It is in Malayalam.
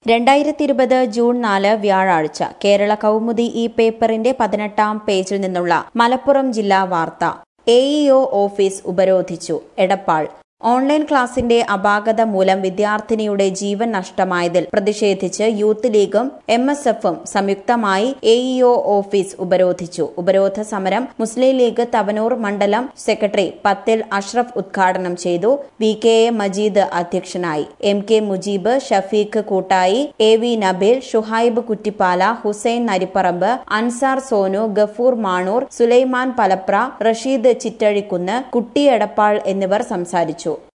രണ്ടായിരത്തി ഇരുപത് ജൂൺ നാല് വ്യാഴാഴ്ച കേരള കൗമുദി ഈ പേപ്പറിന്റെ പതിനെട്ടാം പേജിൽ നിന്നുള്ള മലപ്പുറം ജില്ലാ വാർത്ത എഇഒ ഓഫീസ് ഉപരോധിച്ചു എടപ്പാൾ ഓൺലൈൻ ക്ലാസിന്റെ അപാകത മൂലം വിദ്യാർത്ഥിനിയുടെ ജീവൻ നഷ്ടമായതിൽ പ്രതിഷേധിച്ച് യൂത്ത് ലീഗും എം എസ് എഫും സംയുക്തമായി എഇഒ ഓഫീസ് ഉപരോധിച്ചു ഉപരോധ സമരം മുസ്ലിം ലീഗ് തവനൂർ മണ്ഡലം സെക്രട്ടറി പത്തിൽ അഷ്റഫ് ഉദ്ഘാടനം ചെയ്തു വി കെ എ മജീദ് അധ്യക്ഷനായി M K Mujeeb Shafeeq Koottayi A V Nabeel Shuhaib Kuttippala Hussain Naripparamb Ansar Sonu Gafoor Manur Sulaiman Palapra Rasheed Chittazhikkunnu Kutty Edappal എന്നിവർ സംസാരിച്ചു